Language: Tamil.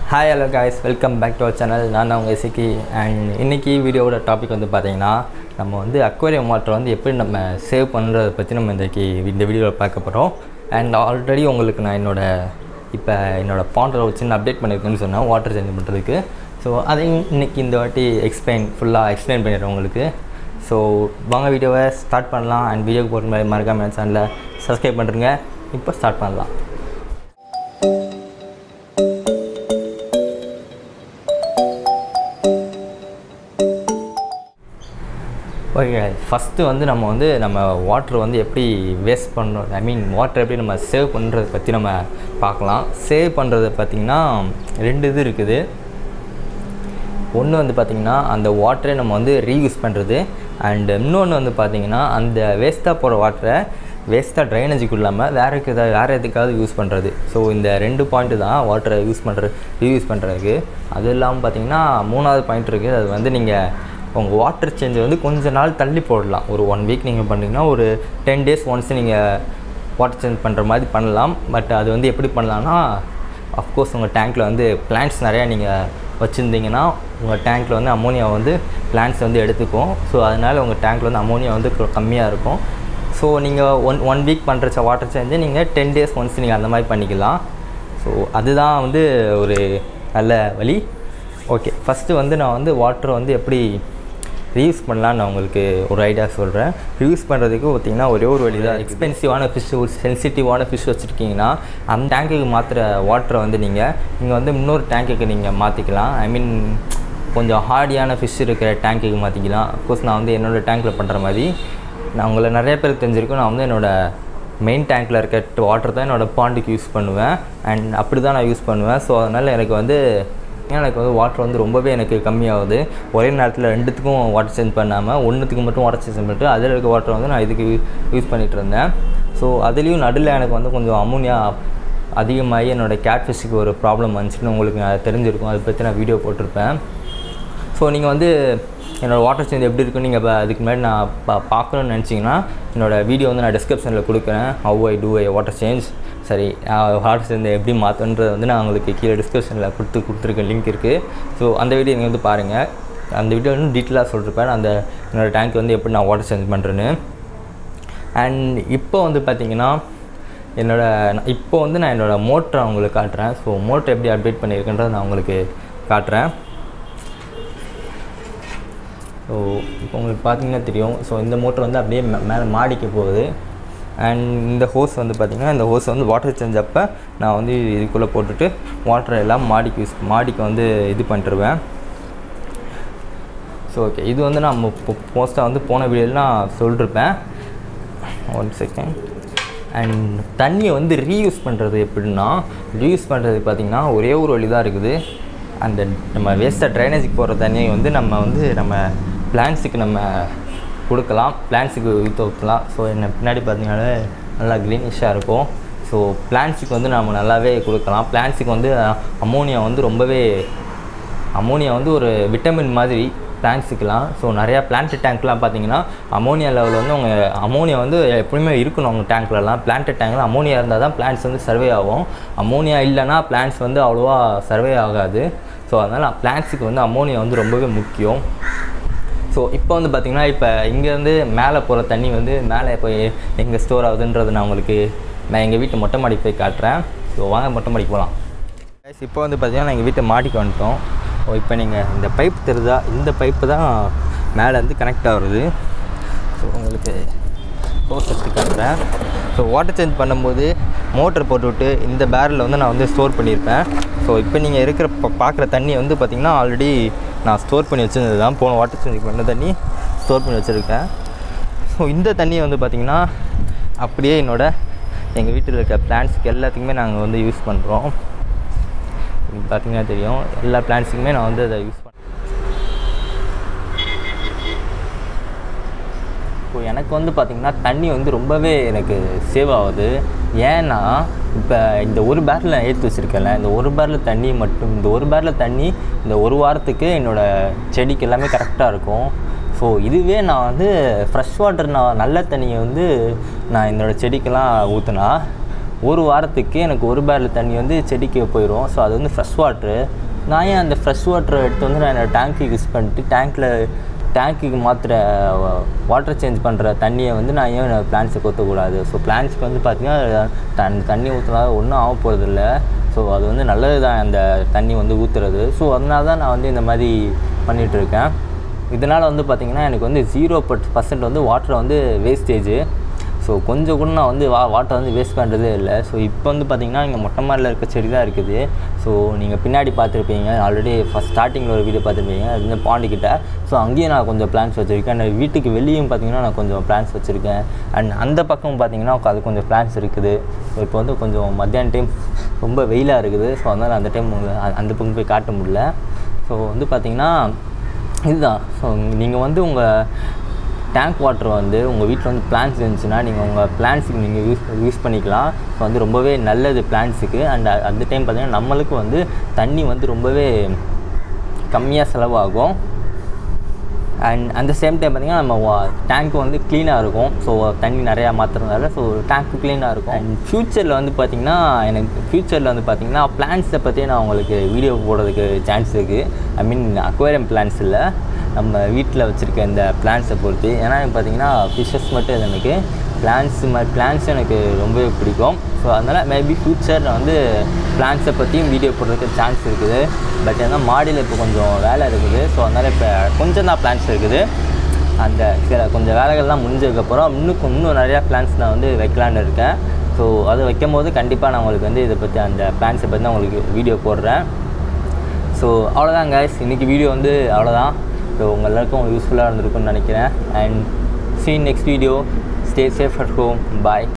hi hello guys welcome back to our channel நான் தான் உங்கள் இசைக்கு அண்ட் இன்றைக்கி வீடியோவோட டாபிக் வந்து பார்த்தீங்கன்னா நம்ம வந்து அக்வேரியம் வாட்டர் வந்து எப்படி நம்ம சேவ் பண்ணுறதை பற்றி நம்ம இன்றைக்கி இந்த வீடியோவில் பார்க்க போகிறோம் அண்ட் ஆல்ரெடி உங்களுக்கு நான் என்னோட இப்போ என்னோட பாண்டரை ஒரு சின்ன அப்டேட் பண்ணியிருக்கேன்னு சொன்னேன் வாட்டர் சேஞ்ச் பண்ணுறதுக்கு ஸோ அதையும் இன்றைக்கி இந்த வாட்டி எக்ஸ்பிளைன் ஃபுல்லாக எக்ஸ்பிளைன் பண்ணிடுறேன் உங்களுக்கு ஸோ வாங்க வீடியோவை ஸ்டார்ட் பண்ணலாம் அண்ட் வீடியோக்கு போகிற மாதிரி மறக்காமல் சேனலை சப்ஸ்கிரைப் பண்ணுறேங்க இப்போ ஸ்டார்ட் பண்ணலாம் ஓகே ஃபஸ்ட்டு வந்து நம்ம வந்து நம்ம வாட்டர் வந்து எப்படி வேஸ்ட் பண்ணுறோம் ஐ மீன் வாட்டர் எப்படி நம்ம சேவ் பண்ணுறதை பற்றி நம்ம பார்க்கலாம் சேவ் பண்ணுறது பார்த்திங்கன்னா ரெண்டு இது இருக்குது ஒன்று வந்து பார்த்திங்கன்னா அந்த வாட்டரை நம்ம வந்து ரீயூஸ் பண்ணுறது அண்டு இன்னொன்று வந்து பார்த்திங்கன்னா அந்த வேஸ்ட்டாக போகிற வாட்டரை வேஸ்ட்டாக ட்ரைனேஜுக்கு இல்லாமல் வேறு எதாவது வேறு எதுக்காவது யூஸ் பண்ணுறது ஸோ இந்த ரெண்டு பாயிண்ட்டு தான் வாட்டரை யூஸ் பண்ணுறது ரீயூஸ் பண்ணுறதுக்கு அது இல்லாமல் பார்த்திங்கன்னா மூணாவது பாயிண்ட் இருக்குது அது வந்து நீங்கள் உங்கள் வாட்டர் சேஞ்சை வந்து கொஞ்ச நாள் தள்ளி போடலாம் ஒரு ஒன் வீக் நீங்கள் பண்ணிங்கன்னா ஒரு டென் டேஸ் ஒன்ஸ் நீங்கள் வாட்டர் சேஞ்ச் பண்ணுற மாதிரி பண்ணலாம் பட் அது வந்து எப்படி பண்ணலான்னா அஃப்கோர்ஸ் உங்கள் டேங்க்கில் வந்து பிளான்ட்ஸ் நிறையா நீங்கள் வச்சுருந்தீங்கன்னா உங்கள் டேங்க்கில் வந்து அமோனியா வந்து பிளான்ட்ஸ் வந்து எடுத்துக்கும் ஸோ அதனால் உங்கள் டேங்க்கில் வந்து அமோனியா வந்து கம்மியாக இருக்கும் ஸோ நீங்கள் ஒன் ஒன் வீக் பண்ணுற வாட்டர் சேஞ்சு நீங்கள் டென் டேஸ் ஒன்ஸ் நீங்கள் அந்த மாதிரி பண்ணிக்கலாம் ஸோ அதுதான் வந்து ஒரு நல்ல வழி ஓகே ஃபஸ்ட்டு வந்து நான் வந்து வாட்டரை வந்து எப்படி ரீயூஸ் பண்ணலான்னு நான் உங்களுக்கு ஒரு ஐடியா சொல்கிறேன் ரீயூஸ் பண்ணுறதுக்கு பார்த்திங்கன்னா ஒரே ஒரு வழி தான் எக்ஸ்பென்சிவான ஃபிஷ் ஒரு சென்சிட்டிவான ஃபிஷ் வச்சுருக்கீங்கன்னா அந்த டேங்க்குக்கு மாற்றுற வாட்டரை வந்து நீங்கள் நீங்கள் வந்து இன்னொரு டேங்க்குக்கு நீங்கள் மாற்றிக்கலாம் ஐ மீன் கொஞ்சம் ஹார்டியான ஃபிஷ் இருக்கிற டேங்க்குக்கு மாற்றிக்கலாம் அஃப்கோர்ஸ் நான் வந்து என்னோடய டேங்க்கில் பண்ணுற மாதிரி நான் உங்களை நிறைய பேருக்கு தெரிஞ்சிருக்கும் நான் வந்து என்னோடய மெயின் டேங்க்கில் இருக்க வாட்டர் தான் என்னோடய பாண்டுக்கு யூஸ் பண்ணுவேன் அண்ட் அப்படி தான் நான் யூஸ் பண்ணுவேன் ஸோ அதனால் எனக்கு வந்து எனக்கு வந்து வாட்டர் வந்து ரொம்பவே எனக்கு கம்மியாகுது ஒரே நேரத்தில் ரெண்டுத்துக்கும் வாட்டர் சேஞ்ச் பண்ணாமல் ஒன்றுத்துக்கு மட்டும் வாட்டர் சேஞ்ச் பண்ணிட்டு அதில் இருக்க வாட்டர் வந்து நான் இதுக்கு யூஸ் பண்ணிகிட்டு இருந்தேன் ஸோ அதுலேயும் நடுவில் எனக்கு வந்து கொஞ்சம் அமோனியா அதிகமாகி என்னோடய கேட் ஃபிஷ்ஷுக்கு ஒரு ப்ராப்ளம் வந்துச்சுன்னு உங்களுக்கு தெரிஞ்சிருக்கும் அதை பற்றி நான் வீடியோ போட்டிருப்பேன் ஸோ நீங்கள் வந்து என்னோடய வாட்டர் சேஞ்ச் எப்படி இருக்குன்னு நீங்கள் இப்போ அதுக்கு முன்னாடி நான் பா பார்க்கணுன்னு நினச்சிங்கன்னா என்னோடய வீடியோ வந்து நான் டிஸ்கிரிப்ஷனில் கொடுக்குறேன் how I do I water change சரி வாட்டர் சேஞ்ச் எப்படி மாற்றுன்றது வந்து நான் உங்களுக்கு கீழே டிஸ்கிரிப்ஷனில் கொடுத்து கொடுத்துருக்க லிங்க் இருக்குது ஸோ அந்த வீடியோ நீங்கள் வந்து பாருங்கள் அந்த வீடியோ வந்து டீட்டெயிலாக சொல்லிருப்பேன் அந்த என்னோடய டேங்க் வந்து எப்படி நான் வாட்டர் சேஞ்ச் பண்ணுறேன்னு அண்ட் இப்போ வந்து பார்த்திங்கன்னா என்னோடய இப்போ வந்து நான் என்னோடய மோட்டரை உங்களுக்கு காட்டுறேன் ஸோ மோட்டர் எப்படி அப்டேட் பண்ணியிருக்கேன்றதை நான் உங்களுக்கு காட்டுறேன் ஸோ இப்போ உங்களுக்கு பார்த்தீங்கன்னா தெரியும் ஸோ இந்த மோட்டர் வந்து அப்படியே மேலே மாடிக்கு போகுது அண்ட் இந்த ஹோஸ் வந்து பார்த்திங்கன்னா இந்த ஹோஸ் வந்து வாட்டர் சேஞ்ச் அப்போ நான் வந்து இதுக்குள்ளே போட்டுட்டு வாட்டர் எல்லாம் மாடிக்கு யூஸ் மாடிக்கு வந்து இது பண்ணிட்டுருவேன் ஸோ ஓகே இது வந்து நான் மோஸ்ட்டாக வந்து போன வீடியோவில் நான் சொல்லிருப்பேன் ஒன் செகண்ட் அண்ட் தண்ணியை வந்து ரீயூஸ் பண்ணுறது எப்படின்னா ரீயூஸ் பண்ணுறது பார்த்திங்கன்னா ஒரே ஒரு வழி தான் இருக்குது அந்த நம்ம வேஸ்ட்டாக ட்ரைனேஜுக்கு போகிற தண்ணியை வந்து நம்ம வந்து நம்ம பிளான்ஸுக்கு நம்ம கொடுக்கலாம் பிளான்ஸுக்கு ஊற்ற ஊற்றலாம் ஸோ என்ன பின்னாடி பார்த்தீங்கன்னா நல்லா க்ரீனிஷாக இருக்கும் ஸோ பிளான்ஸுக்கு வந்து நம்ம நல்லாவே கொடுக்கலாம் பிளான்ஸுக்கு வந்து அமோனியா வந்து ரொம்பவே அமோனியா வந்து ஒரு விட்டமின் மாதிரி பிளான்ஸுக்கெலாம் ஸோ நிறையா பிளான்ட் டேங்க்லாம் பார்த்தீங்கன்னா அமோனியா லெவல் வந்து உங்கள் அமோனியா வந்து எப்படியுமே இருக்கணும் அவங்க டேங்க்லலாம் பிளான்ட் டேங்கில் அமோனியா இருந்தால் தான் பிளான்ஸ் வந்து சர்வே ஆகும் அமோனியா இல்லைன்னா பிளான்ஸ் வந்து அவ்வளோவா சர்வே ஆகாது ஸோ அதனால் பிளான்ஸுக்கு வந்து அமோனியா வந்து ரொம்பவே முக்கியம் ஸோ இப்போ வந்து பார்த்திங்கன்னா இப்போ இங்கேருந்து மேலே போகிற தண்ணி வந்து மேலே இப்போ எங்கே ஸ்டோர் ஆகுதுன்றது நான் உங்களுக்கு நான் எங்கள் வீட்டு மொட்டை மாடிக்கு போய் காட்டுறேன் ஸோ வாங்க மொட்டை மாடிக்கு போகலாம் இப்போ வந்து பார்த்திங்கன்னா எங்கள் வீட்டை மாடிக்கு வந்துட்டோம் ஸோ இப்போ நீங்கள் இந்த பைப் தெரிதா இந்த பைப்பு தான் மேலே வந்து கனெக்ட் ஆகுறது ஸோ உங்களுக்கு ஹோஸ் எடுத்து காட்டுறேன் ஸோ வாட்டர் சேஞ்ச் பண்ணும்போது மோட்டர் போட்டுவிட்டு இந்த பேரலில் வந்து நான் வந்து ஸ்டோர் பண்ணியிருப்பேன் ஸோ இப்போ நீங்கள் இருக்கிற பார்க்குற தண்ணி வந்து பார்த்திங்கன்னா ஆல்ரெடி நான் ஸ்டோர் பண்ணி வச்சுருந்தது தான் போன வாட்டர் சேஞ்ச் பண்ண தண்ணி ஸ்டோர் பண்ணி வச்சுருக்கேன் ஸோ இந்த தண்ணியை வந்து பார்த்திங்கன்னா அப்படியே என்னோடய எங்கள் வீட்டில் இருக்க பிளான்ட்ஸ்க்கு எல்லாத்துக்குமே நாங்கள் வந்து யூஸ் பண்ணுறோம் பார்த்தீங்கன்னா தெரியும் எல்லா பிளான்ட்ஸுக்குமே நான் வந்து அதை யூஸ் பண்ணேன் இப்போ எனக்கு வந்து பார்த்திங்கன்னா தண்ணி வந்து ரொம்பவே எனக்கு சேவ் ஆகுது ஏன்னா இப்போ இந்த ஒரு பேரில் ஏற்றி வச்சுருக்கேன்ல இந்த ஒரு பேரில் தண்ணி மட்டும் இந்த ஒரு பேரில் தண்ணி இந்த ஒரு வாரத்துக்கு என்னோடய செடிக்கு எல்லாமே கரெக்டாக இருக்கும் ஸோ இதுவே நான் வந்து ஃப்ரெஷ் வாட்டர் நான் நல்ல தண்ணியை வந்து நான் என்னோடய செடிக்கெல்லாம் ஊற்றுனா ஒரு வாரத்துக்கு எனக்கு ஒரு பேரல் தண்ணி வந்து செடிக்கு போயிடும் ஸோ அது வந்து ஃப்ரெஷ் வாட்ரு நான் ஏன் அந்த ஃப்ரெஷ் வாட்டரை எடுத்து வந்து நான் என்னோடய டேங்க்கு யூஸ் பண்ணிட்டு டேங்க்கில் டேங்க்குக்கு மாத்திர வாட்டர் சேஞ்ச் பண்ணுற தண்ணியை வந்து நான் ஏன் பிளான்ஸுக்கு ஊற்றக்கூடாது ஸோ பிளான்ஸ்க்கு வந்து பார்த்திங்கன்னா தன் தண்ணி ஊற்றினா ஒன்றும் ஆக போகிறதில்ல ஸோ அது வந்து நல்லது தான் அந்த தண்ணி வந்து ஊற்றுறது ஸோ அதனால தான் நான் வந்து இந்த மாதிரி பண்ணிகிட்ருக்கேன் இதனால் வந்து பார்த்திங்கன்னா எனக்கு வந்து ஜீரோ பர்சன்ட் வந்து வாட்டர் வந்து வேஸ்டேஜ் ஸோ கொஞ்சம் கூட நான் வந்து வா வாட்டர் வந்து வேஸ்ட் பண்ணுறதே இல்லை ஸோ இப்போ வந்து பார்த்திங்கன்னா இங்கே மொட்டை மாடியில் இருக்க செடி தான் இருக்குது ஸோ நீங்கள் பின்னாடி பார்த்துருப்பீங்க ஆல்ரெடி ஃபஸ்ட் ஸ்டார்டிங்கில் ஒரு வீடியோ பார்த்துருப்பீங்க அது வந்து பாண்டிக்கிட்ட ஸோ அங்கேயும் நான் கொஞ்சம் பிளான்ஸ் வச்சுருக்கேன் அண்ட் வீட்டுக்கு வெளியும் பார்த்திங்கன்னா நான் கொஞ்சம் பிளான்ஸ் வச்சுருக்கேன் அண்ட் அந்த பக்கம் பார்த்திங்கன்னா அது கொஞ்சம் பிளான்ஸ் இருக்குது ஸோ இப்போ வந்து கொஞ்சம் மத்தியான டைம் ரொம்ப வெயிலாக இருக்குது ஸோ அதனால் அந்த டைம் அந்த பக்கம் போய் காட்ட முடியல ஸோ வந்து பார்த்திங்கன்னா இதுதான் ஸோ நீங்கள் வந்து உங்கள் டேங்க் வாட்டர் வந்து உங்கள் வீட்டில் வந்து பிளான்ஸ் இருந்துச்சுன்னா நீங்கள் உங்கள் பிளான்ஸுக்கு நீங்கள் யூஸ் யூஸ் பண்ணிக்கலாம் ஸோ வந்து ரொம்பவே நல்லது பிளான்ஸுக்கு அண்ட் அந்த டைம் பார்த்திங்கன்னா நம்மளுக்கு வந்து தண்ணி வந்து ரொம்பவே கம்மியாக செலவாகும் அண்ட் அந்த சேம் டைம் பார்த்திங்கன்னா நம்ம டேங்க் வந்து க்ளீனாக இருக்கும் ஸோ தண்ணி நிறையா மாற்றுறதுனால ஸோ டேங்க்கு க்ளீனாக இருக்கும் அண்ட் ஃப்யூச்சரில் வந்து பார்த்திங்கன்னா எனக்கு ஃப்யூச்சரில் வந்து பார்த்திங்கன்னா பிளான்ஸை பற்றி நான் உங்களுக்கு வீடியோ போடுறதுக்கு சான்ஸ் இருக்குது ஐ மீன் அக்வேரியம் பிளான்ஸ் இல்லை நம்ம வீட்டில் வச்சுருக்க இந்த பிளான்ஸை பொறுத்து ஏன்னா பார்த்திங்கன்னா ஃபிஷ்ஷஸ் மட்டும் இது எனக்கு பிளான்ஸ் மாதிரி பிளான்ஸ் எனக்கு ரொம்பவே பிடிக்கும் ஸோ அதனால் மேபி ஃப்யூச்சரில் வந்து பிளான்ஸை பற்றியும் வீடியோ போடுறதுக்கு சான்ஸ் இருக்குது பட் ஏன்னா மாடியில் இப்போ கொஞ்சம் வேலை இருக்குது ஸோ அதனால் இப்போ கொஞ்சம் தான் பிளான்ஸ் இருக்குது அந்த சில கொஞ்சம் வேலைகள்லாம் முடிஞ்சதுக்கப்புறம் இன்னும் இன்னும் நிறையா பிளான்ஸ் நான் வந்து வைக்கலான்னு இருக்கேன் ஸோ அது வைக்கும் போது கண்டிப்பாக நான் உங்களுக்கு வந்து இதை பற்றி அந்த பிளான்ஸை பற்றி நான் உங்களுக்கு வீடியோ போடுறேன் ஸோ அவ்வளோதான் கைஸ் இன்றைக்கி வீடியோ வந்து அவ்வளோதான் ஸோ உங்கள் எல்லாருக்கும் யூஸ்ஃபுல்லாக இருந்திருக்கும்னு நினைக்கிறேன் and see in next video stay safe at home bye